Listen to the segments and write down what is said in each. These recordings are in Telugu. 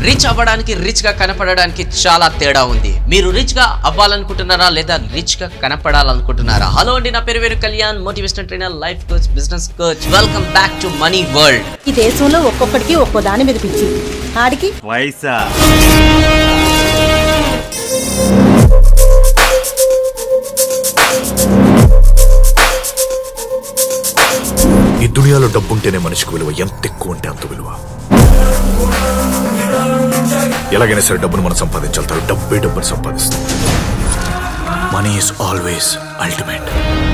రిచ్ అవ్వడానికి రిచ్ గా కనపడడానికి చాలా తేడా ఉంది మీరు రిచ్ గా అవ్వాలనుకుంటున్నారా లేదా రిచ్ గా కనపడాలనుకుంటున్నారా హలో అండి నా పేరు వేరు Kalyan motivation trainer life coach business coach welcome back to money world ఈ దేశంలో ఒక్కొక్కడికి ఒక్కో దాని మీద పిచ్చి ఆడికి పైసా ఈ దునియాలో డబ్బుంటేనే మనిషికి విలువ ఎంత ఎక్కువ ఉంటే అంత విలువ ఎలాగైనా సరే డబ్బును మనం సంపాదించాలి డబ్బే డబ్బును సంపాదిస్తాం మనీ ఈస్ ఆల్వేస్ అల్టిమేట్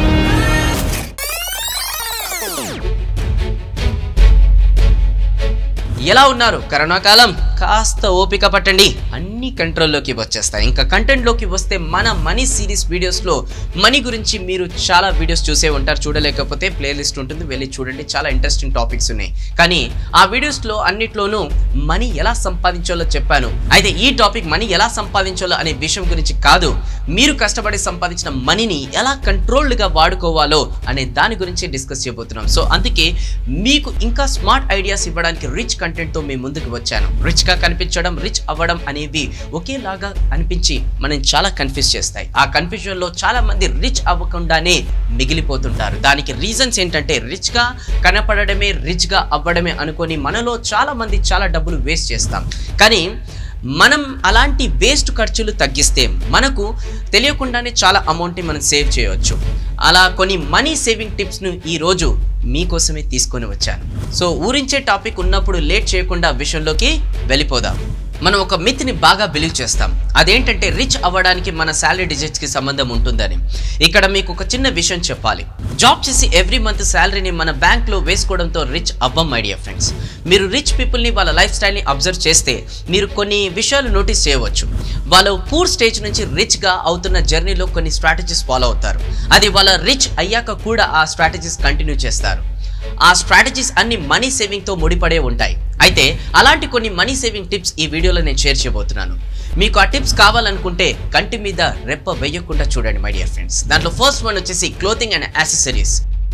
ఎలా ఉన్నారు కరోనా కాలం కాస్త ఓపిక పట్టండి అన్ని కంట్రోల్లోకి వచ్చేస్తాయి ఇంకా కంటెంట్లోకి వస్తే మన మనీ సిరీస్ వీడియోస్లో మనీ గురించి మీరు చాలా వీడియోస్ చూసే ఉంటారు చూడలేకపోతే ప్లేలిస్ట్ ఉంటుంది వెళ్ళి చూడండి చాలా ఇంట్రెస్టింగ్ టాపిక్స్ ఉన్నాయి కానీ ఆ వీడియోస్లో అన్నిట్లోనూ మనీ ఎలా సంపాదించాలో చెప్పాను అయితే ఈ టాపిక్ మనీ ఎలా సంపాదించాలో అనే విషయం గురించి కాదు మీరు కష్టపడి సంపాదించిన మనీని ఎలా కంట్రోల్డ్గా వాడుకోవాలో అనే దాని గురించి డిస్కస్ చేయబోతున్నాం సో అందుకే మీకు ఇంకా స్మార్ట్ ఐడియాస్ ఇవ్వడానికి రిచ్ కంటెంట్తో మీ ముందుకు వచ్చాను రిచ్గా కనిపించడం రిచ్ అవ్వడం అనేవి ఒకేలాగా అనిపించి మనం చాలా కన్ఫ్యూజ్ చేస్తాయి ఆ కన్ఫ్యూజన్లో చాలా మంది రిచ్ అవ్వకుండానే మిగిలిపోతుంటారు దానికి రీజన్స్ ఏంటంటే రిచ్గా కనపడడమే రిచ్గా అవ్వడమే అనుకొని మనలో చాలా మంది చాలా డబ్బులు వేస్ట్ చేస్తాం కానీ మనం అలాంటి వేస్ట్ ఖర్చులు తగ్గిస్తే మనకు తెలియకుండానే చాలా అమౌంట్ని మనం సేవ్ చేయవచ్చు అలా కొన్ని మనీ సేవింగ్ టిప్స్ను ఈరోజు మీకోసమే తీసుకొని వచ్చాను సో ఊరించే టాపిక్ ఉన్నప్పుడు లేట్ చేయకుండా విషయంలోకి వెళ్ళిపోదాం మనం ఒక మిత్ని బాగా బిలీవ్ చేస్తాం అదేంటంటే రిచ్ అవ్వడానికి మన శాలరీ డిజిట్స్కి సంబంధం ఉంటుందని ఇక్కడ మీకు ఒక చిన్న విషయం చెప్పాలి జాబ్ చేసి ఎవ్రీ మంత్ శాలరీని మన బ్యాంక్లో వేసుకోవడంతో రిచ్ అవ్వం ఐడియా ఫ్రెండ్స్ మీరు రిచ్ పీపుల్ని వాళ్ళ లైఫ్ స్టైల్ని అబ్జర్వ్ చేస్తే మీరు కొన్ని విషయాలు నోటీస్ చేయవచ్చు వాళ్ళు పూర్ స్టేజ్ నుంచి రిచ్గా అవుతున్న జర్నీలో కొన్ని స్ట్రాటజీస్ ఫాలో అవుతారు అది వాళ్ళ రిచ్ అయ్యాక కూడా ఆ స్ట్రాటజీస్ కంటిన్యూ చేస్తారు ఆ స్ట్రాటజీస్ అన్ని మనీ సేవింగ్తో ముడిపడే ఉంటాయి అయితే అలాంటి కొన్ని మనీ సేవింగ్ టిప్స్ ఈ వీడియోలో నేను షేర్ చేయబోతున్నాను మీకు ఆ టిప్స్ కావాలనుకుంటే కంటి మీద రెప్ప వేయకుండా చూడండి మై డియర్ ఫ్రెండ్స్ దాంట్లో ఫస్ట్ వన్ వచ్చేసి clothing and accessories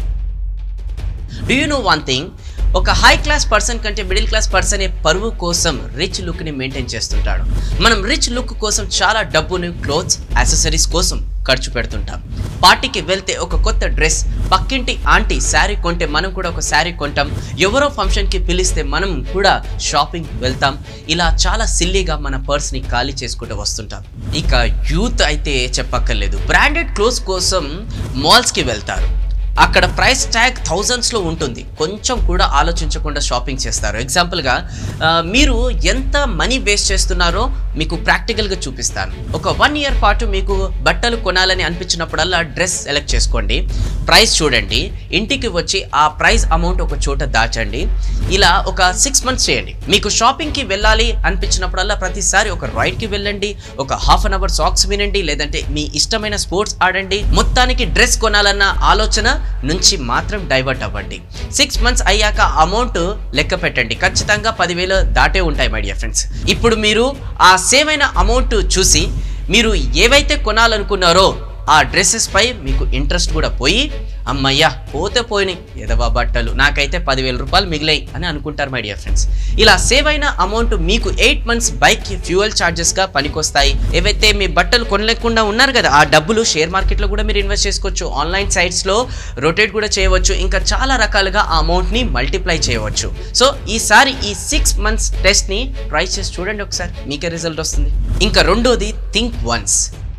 do you know one thing ఒక హై క్లాస్ పర్సన్ కంటే మిడిల్ క్లాస్ పర్సనే పరువు కోసం రిచ్ లుక్ని మెయింటైన్ చేస్తుంటాడు మనం రిచ్ లుక్ కోసం చాలా డబ్బుని క్లోత్స్ యాక్సెసరీస్ కోసం ఖర్చు పెడుతుంటాం పార్టీకి వెళ్తే ఒక కొత్త డ్రెస్ పక్కింటి ఆంటీ శారీ కొంటే మనం కూడా ఒక శారీ కొంటాం ఎవరో ఫంక్షన్కి పిలిస్తే మనం కూడా షాపింగ్ వెళ్తాం ఇలా చాలా సిల్లీగా మన పర్స్ని ఖాళీ చేసుకుంటూ వస్తుంటాం ఇక యూత్ అయితే చెప్పక్కర్లేదు బ్రాండెడ్ క్లోత్స్ కోసం మాల్స్కి వెళ్తారు అక్కడ ప్రైస్ ట్యాగ్ థౌజండ్స్లో ఉంటుంది కొంచెం కూడా ఆలోచించకుండా షాపింగ్ చేస్తారు ఎగ్జాంపుల్గా ఆ, మీరు ఎంత మనీ వేస్ట్ చేస్తున్నారో మీకు ప్రాక్టికల్గా చూపిస్తాను ఒక వన్ ఇయర్ పాటు మీకు బట్టలు కొనాలని అనిపించినప్పుడల్లా డ్రెస్ సెలెక్ట్ చేసుకోండి ప్రైస్ చూడండి ఇంటికి వచ్చి ఆ ప్రైస్ అమౌంట్ ఒక చోట దాచండి ఇలా ఒక సిక్స్ మంత్స్ చేయండి మీకు షాపింగ్కి వెళ్ళాలి అనిపించినప్పుడల్లా ప్రతిసారి ఒక రైడ్కి వెళ్ళండి ఒక హాఫ్ అన్ అవర్ సాక్స్ వినండి లేదంటే మీ ఇష్టమైన స్పోర్ట్స్ ఆడండి మొత్తానికి డ్రెస్ కొనాలన్న ఆలోచన నుంచి మాత్రం డైవర్ట్ అవ్వండి సిక్స్ మంత్స్ అయ్యాక అమౌంట్ లెక్క పెట్టండి ఖచ్చితంగా పదివేలు దాటే ఉంటాయి మై డియర్ ఫ్రెండ్స్ ఇప్పుడు మీరు ఆ సేవ్ అయిన అమౌంట్ చూసి మీరు ఏవైతే కొనాలనుకున్నారో ఆ డ్రెస్సెస్ పై మీకు ఇంట్రెస్ట్ కూడా పోయి అమ్మయ్యా పోతే పోయినాయి ఎదవా బట్టలు నాకైతే పదివేల రూపాయలు మిగిలాయి అని అనుకుంటారు మై డియర్ ఫ్రెండ్స్ ఇలా సేవ్ అయిన అమౌంట్ మీకు ఎయిట్ మంత్స్ బైక్ ఫ్యూయల్ ఛార్జెస్గా పనికొస్తాయి ఏవైతే మీ బట్టలు కొనలేకుండా ఉన్నారు కదా ఆ డబ్బులు షేర్ మార్కెట్లో కూడా మీరు ఇన్వెస్ట్ చేసుకోవచ్చు ఆన్లైన్ సైట్స్లో రొటేట్ కూడా చేయవచ్చు ఇంకా చాలా రకాలుగా ఆ అమౌంట్ని మల్టిప్లై చేయవచ్చు సో ఈసారి ఈ సిక్స్ మంత్స్ టెస్ట్ని ట్రై చేసి చూడండి ఒకసారి మీకే రిజల్ట్ వస్తుంది ఇంకా రెండోది థింక్ వన్స్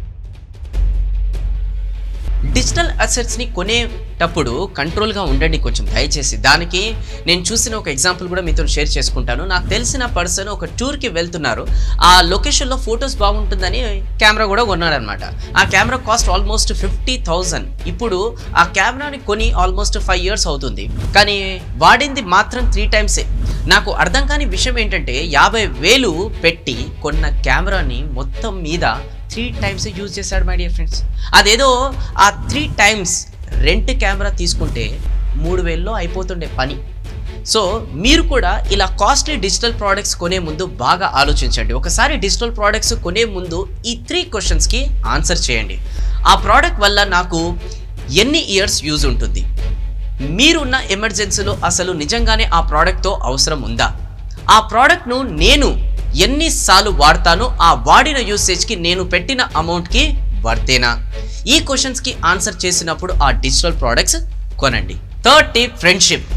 డిజిటల్ అసెట్స్ని కొనేటప్పుడు కంట్రోల్గా ఉండండి కొంచెం దయచేసి దానికి నేను చూసిన ఒక ఎగ్జాంపుల్ కూడా మీతో షేర్ చేసుకుంటాను నాకు తెలిసిన పర్సన్ ఒక టూర్కి వెళ్తున్నారు ఆ లొకేషన్లో ఫొటోస్ బాగుంటుందని కెమెరా కూడా కొన్నాడనమాట ఆ camera cost almost fifty thousand ఇప్పుడు ఆ కెమెరాని కొని ఆల్మోస్ట్ ఫైవ్ ఇయర్స్ అవుతుంది కానీ వాడింది మాత్రం త్రీ టైమ్సే నాకు అర్థం కాని విషయం ఏంటంటే యాభై వేలు పెట్టి కొన్న కెమెరాని మొత్తం మీద త్రీ టైమ్స్ యూజ్ చేశాడు మై డియర్ ఫ్రెండ్స్ అదేదో ఆ త్రీ టైమ్స్ రెంట్ కెమెరా తీసుకుంటే మూడు వేల్లో అయిపోతుండే పని సో మీరు కూడా ఇలా కాస్ట్లీ డిజిటల్ ప్రోడక్ట్స్ కొనే ముందు బాగా ఆలోచించండి ఒకసారి డిజిటల్ ప్రోడక్ట్స్ కొనే ముందు ఈ త్రీ క్వశ్చన్స్కి ఆన్సర్ చేయండి ఆ ప్రోడక్ట్ వల్ల నాకు ఎన్ని ఇయర్స్ యూజ్ ఉంటుంది మీరున్న ఎమర్జెన్సీలో అసలు నిజంగానే ఆ ప్రోడక్ట్తో అవసరం ఉందా ఆ ప్రోడక్ట్ను నేను ఎన్నిసార్లు వాడతానో ఆ వాడిన యూసేజ్కి నేను పెట్టిన అమౌంట్కి వర్తేనా ఈ క్వశ్చన్స్కి ఆన్సర్ చేసినప్పుడు ఆ డిజిటల్ ప్రోడక్ట్స్ కొనండి థర్డ్ టిప్ ఫ్రెండ్షిప్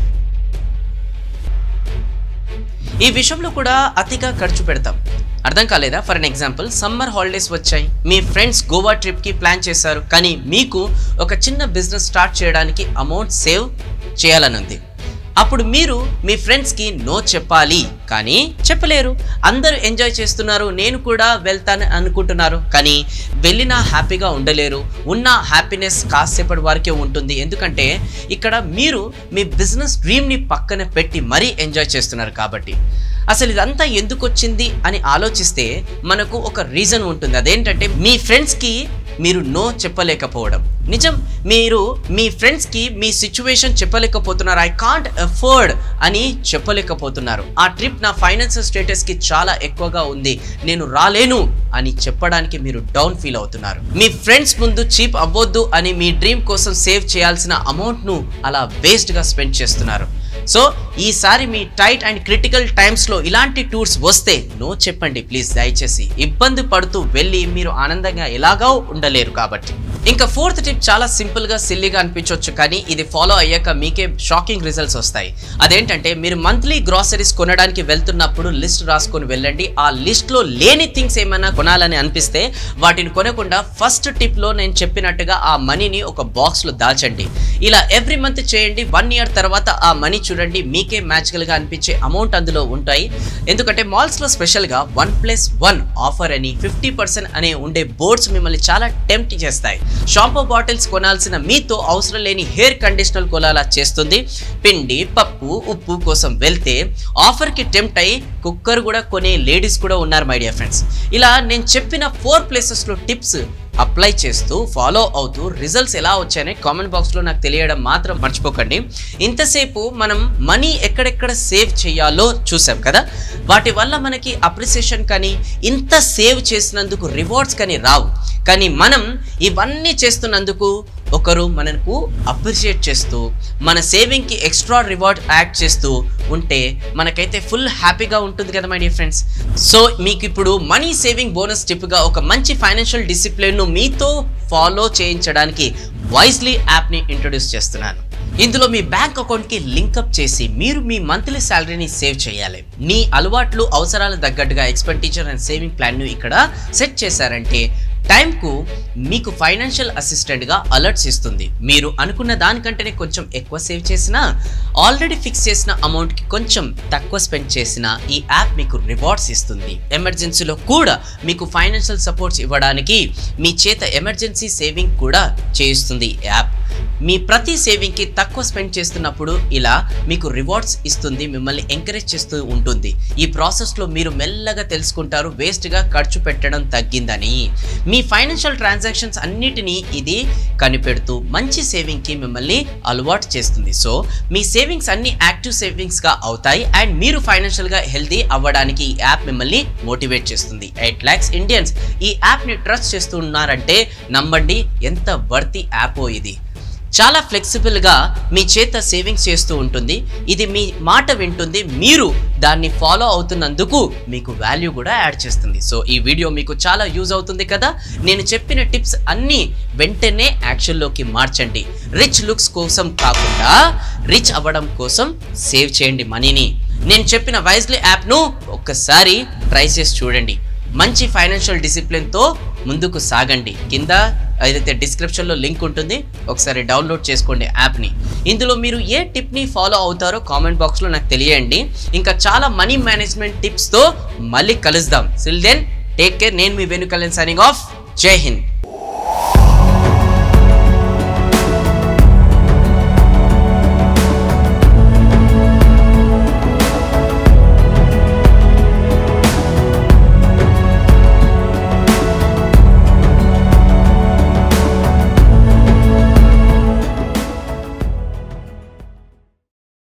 ఈ విషయంలో కూడా అతిగా ఖర్చు పెడతాం అర్థం కాలేదా for an example summer holidays వచ్చాయి మీ ఫ్రెండ్స్ గోవా ట్రిప్కి ప్లాన్ చేశారు కానీ మీకు ఒక చిన్న బిజినెస్ స్టార్ట్ చేయడానికి అమౌంట్ సేవ్ చేయాలని ఉంది అప్పుడు మీరు మీ ఫ్రెండ్స్కి నో చెప్పాలి కానీ చెప్పలేరు అందరూ ఎంజాయ్ చేస్తున్నారు నేను కూడా వెళ్తాను అనుకుంటున్నారు కానీ వెళ్ళినా హ్యాపీగా ఉండలేరు ఉన్న హ్యాపీనెస్ కాసేపటి వరకే ఉంటుంది ఎందుకంటే ఇక్కడ మీరు మీ బిజినెస్ డ్రీమ్ని పక్కన పెట్టి మరీ ఎంజాయ్ చేస్తున్నారు కాబట్టి అసలు ఇదంతా ఎందుకు వచ్చింది అని ఆలోచిస్తే మనకు ఒక రీజన్ ఉంటుంది అదేంటంటే మీ ఫ్రెండ్స్కి మీరు నో చెప్పలేకపోవడం నిజం మీరు మీ ఫ్రెండ్స్కి మీ సిచ్యువేషన్ చెప్పలేకపోతున్నారు ఐ కాంట్ అఫోర్డ్ అని చెప్పలేకపోతున్నారు ఆ ట్రిప్ నా ఫైనాన్షియల్ స్టేటస్కి చాలా ఎక్కువగా ఉంది నేను రాలేను అని చెప్పడానికి మీరు డౌన్ ఫీల్ అవుతున్నారు మీ ఫ్రెండ్స్ ముందు చీప్ అవ్వొద్దు అని మీ డ్రీమ్ కోసం సేవ్ చేయాల్సిన అమౌంట్ను అలా వేస్ట్గా స్పెండ్ చేస్తున్నారు సో ఈసారి మీ టైట్ అండ్ క్రిటికల్ టైమ్స్లో ఇలాంటి టూర్స్ వస్తే నో చెప్పండి ప్లీజ్ దయచేసి ఇబ్బంది పడుతూ వెళ్ళి మీరు ఆనందంగా ఎలాగో ఉండలేరు కాబట్టి ఇంకా ఫోర్త్ టిప్ చాలా సింపుల్గా సిల్లీగా అనిపించవచ్చు కానీ ఇది ఫాలో అయ్యాక మీకే షాకింగ్ రిజల్ట్స్ వస్తాయి అదేంటంటే మీరు మంత్లీ గ్రాసరీస్ కొనడానికి వెళ్తున్నప్పుడు లిస్ట్ రాసుకొని వెళ్ళండి ఆ లిస్ట్లో లేని థింగ్స్ ఏమైనా కొనాలని అనిపిస్తే వాటిని కొనకుండా ఫస్ట్ టిప్లో నేను చెప్పినట్టుగా ఆ మనీని ఒక బాక్స్లో దాచండి ఇలా ఎవ్రీ మంత్ చేయండి వన్ ఇయర్ తర్వాత ఆ మనీ చూడండి మీకే మ్యాజికల్గా అనిపించే అమౌంట్ అందులో ఉంటాయి ఎందుకంటే మాల్స్లో స్పెషల్గా వన్ ప్లస్ వన్ ఆఫర్ అని ఫిఫ్టీ పర్సెంట్ అనే ఉండే బోర్డ్స్ మిమ్మల్ని చాలా టెంప్ట్ చేస్తాయి షాంపూ బాటిల్స్ కొనాల్సిన మీతో అవసరం లేని హెయిర్ కండిషనర్ కొనాలా చేస్తుంది పిండి పప్పు ఉప్పు కోసం వెళ్తే ఆఫర్కి టెంప్ట్ అయి కుక్కర్ కూడా కొనే లేడీస్ కూడా ఉన్నారు మై డియర్ ఫ్రెండ్స్ ఇలా నేను చెప్పిన ఫోర్ ప్లేసెస్లో టిప్స్ అప్లై చేస్తూ ఫాలో అవుతూ రిజల్ట్స్ ఎలా వచ్చాయని కామెంట్ బాక్స్లో నాకు తెలియడం మాత్రం మర్చిపోకండి ఇంతసేపు మనం మనీ ఎక్కడెక్కడ సేవ్ చేయాలో చూసాం కదా వాటి వల్ల మనకి అప్రిసియేషన్ కానీ ఇంత సేవ్ చేసినందుకు రివార్డ్స్ కానీ రావు కానీ మనం ఇవన్నీ చేస్తున్నందుకు ఒకరు మనకు అప్రిషియేట్ చేస్తూ మన సేవింగ్కి ఎక్స్ట్రా రివార్డ్ యాడ్ చేస్తూ ఉంటే మనకైతే ఫుల్ హ్యాపీగా ఉంటుంది కదా మై డియర్ ఫ్రెండ్స్ సో మీకు ఇప్పుడు మనీ సేవింగ్ బోనస్ టిప్గా ఒక మంచి ఫైనాన్షియల్ డిసిప్లిన్ను మీతో ఫాలో చేయించడానికి వైస్లీ యాప్ని ఇంట్రొడ్యూస్ చేస్తున్నాను ఇందులో మీ బ్యాంక్ అకౌంట్కి లింకప్ చేసి మీరు మీ మంత్లీ శాలరీని సేవ్ చేయాలి మీ అలవాట్లు అవసరాలకు తగ్గట్టుగా ఎక్స్పెండిచర్ అండ్ సేవింగ్ ప్లాన్ను ఇక్కడ సెట్ చేశారంటే టైంకు మీకు ఫైనాన్షియల్ అసిస్టెంట్గా అలర్ట్స్ ఇస్తుంది మీరు అనుకున్న దానికంటేనే కొంచెం ఎక్కువ సేవ్ చేసినా ఆల్రెడీ ఫిక్స్ చేసిన అమౌంట్కి కొంచెం తక్కువ స్పెండ్ చేసిన ఈ యాప్ మీకు రివార్డ్స్ ఇస్తుంది ఎమర్జెన్సీలో కూడా మీకు ఫైనాన్షియల్ సపోర్ట్స్ ఇవ్వడానికి మీ చేత ఎమర్జెన్సీ సేవింగ్ కూడా చేయిస్తుంది ఈ యాప్ మీ ప్రతి సేవింగ్కి తక్కువ స్పెండ్ చేస్తున్నప్పుడు ఇలా మీకు రివార్డ్స్ ఇస్తుంది మిమ్మల్ని ఎంకరేజ్ చేస్తూ ఉంటుంది ఈ ప్రాసెస్లో మీరు మెల్లగా తెలుసుకుంటారు వేస్ట్గా ఖర్చు పెట్టడం తగ్గిందని మీ ఫైనాన్షియల్ ట్రాన్సాక్షన్స్ అన్నిటినీ ఇది కనిపెడుతూ మంచి సేవింగ్కి మిమ్మల్ని అలవాటు చేస్తుంది సో మీ సేవింగ్స్ అన్ని యాక్టివ్ సేవింగ్స్గా అవుతాయి అండ్ మీరు ఫైనాన్షియల్గా హెల్తీ అవ్వడానికి ఈ యాప్ మిమ్మల్ని మోటివేట్ చేస్తుంది ఎయిట్ ల్యాక్స్ ఇండియన్స్ ఈ యాప్ని ట్రస్ట్ చేస్తున్నారంటే నమ్మండి ఎంత వర్తి యాపో ఇది చాలా ఫ్లెక్సిబుల్గా మీ చేత సేవింగ్స్ చేస్తూ ఉంటుంది ఇది మీ మాట వింటుంది మీరు దాన్ని ఫాలో అవుతున్నందుకు మీకు వాల్యూ కూడా యాడ్ చేస్తుంది సో ఈ వీడియో మీకు చాలా యూజ్ అవుతుంది కదా నేను చెప్పిన టిప్స్ అన్నీ వెంటనే యాక్షన్లోకి మార్చండి రిచ్ లుక్స్ కోసం కాకుండా రిచ్ అవ్వడం కోసం సేవ్ చేయండి మనీని నేను చెప్పిన వైజ్లీ యాప్ను ఒక్కసారి ట్రై చేసి చూడండి మంచి ఫైనాన్షియల్ డిసిప్లిన్తో ముందుకు సాగండి కింద ఏదైతే డిస్క్రిప్షన్లో లింక్ ఉంటుంది ఒకసారి డౌన్లోడ్ చేసుకోండి యాప్ని ఇందులో మీరు ఏ టిప్ని ఫాలో అవుతారో కామెంట్ బాక్స్లో నాకు తెలియండి ఇంకా చాలా మనీ మేనేజ్మెంట్ టిప్స్తో మళ్ళీ కలుద్దాం సిల్ దెన్ టేక్ కేర్ నేను మీ వెనుకలెన్ సైనింగ్ ఆఫ్ జై హింద్